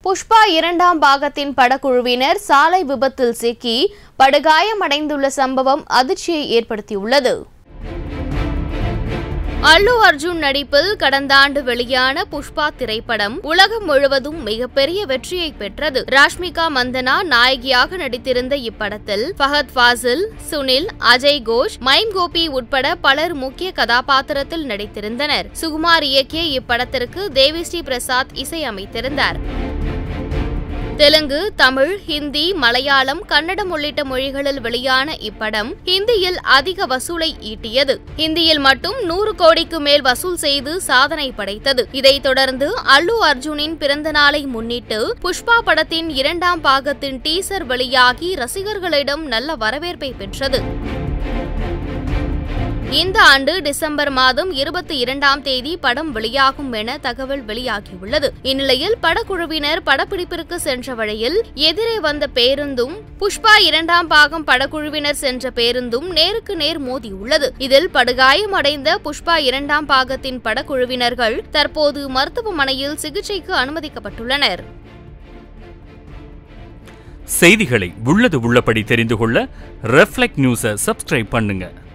புஷ்பா இரண்டாம் பாகத்தின் படக்குழுவினர் சாலை விபத்தில் சிக்கி படுகாயமடைந்துள்ள சம்பவம் அதிர்ச்சியை ஏற்படுத்தியுள்ளது அல்லு அர்ஜுன் நடிப்பில் கடந்த ஆண்டு வெளியான புஷ்பா திரைப்படம் உலகம் முழுவதும் மிகப்பெரிய வெற்றியை பெற்றது ராஷ்மிகா மந்தனா நாயகியாக நடித்திருந்த இப்படத்தில் ஃபஹத் ஃபாசில் சுனில் அஜய் கோஷ் மைம் கோபி உட்பட பலர் முக்கிய கதாபாத்திரத்தில் நடித்திருந்தனர் சுகுமார் இயக்கிய இப்படத்திற்கு தேவிஸ்ரீ பிரசாத் இசையமைத்திருந்தார் தெலுங்கு தமிழ் ஹிந்தி மலையாளம் கன்னடம் உள்ளிட்ட மொழிகளில் வெளியான இப்படம் ஹிந்தியில் அதிக வசூலை ஈட்டியது ஹிந்தியில் மட்டும் நூறு கோடிக்கு மேல் வசூல் செய்து சாதனை படைத்தது இதைத் தொடர்ந்து அல்லு அர்ஜுனின் பிறந்த நாளை முன்னிட்டு புஷ்பா படத்தின் இரண்டாம் பாகத்தின் டீசர் வெளியாகி ரசிகர்களிடம் நல்ல வரவேற்பை பெற்றது இந்த ஆண்டு டிசம்பர் மாதம் இருபத்தி இரண்டாம் தேதி படம் வெளியாகும் என தகவல் வெளியாகியுள்ளது இந்நிலையில் படக்குழுவினர் படப்பிடிப்பிற்கு சென்ற வழியில் எதிரே வந்த பேருந்தும் புஷ்பா இரண்டாம் பாகம் படக்குழுவினர் சென்ற பேருந்தும் நேருக்கு நேர் மோதியுள்ளது இதில் படுகாயமடைந்த புஷ்பா இரண்டாம் பாகத்தின் படக்குழுவினர்கள் தற்போது மருத்துவமனையில் சிகிச்சைக்கு அனுமதிக்கப்பட்டுள்ளனர் செய்திகளை உள்ளது உள்ளபடி தெரிந்து கொள்ள ரெஃப்ளெக்ட் நியூஸை சப்ஸ்கிரைப் பண்ணுங்க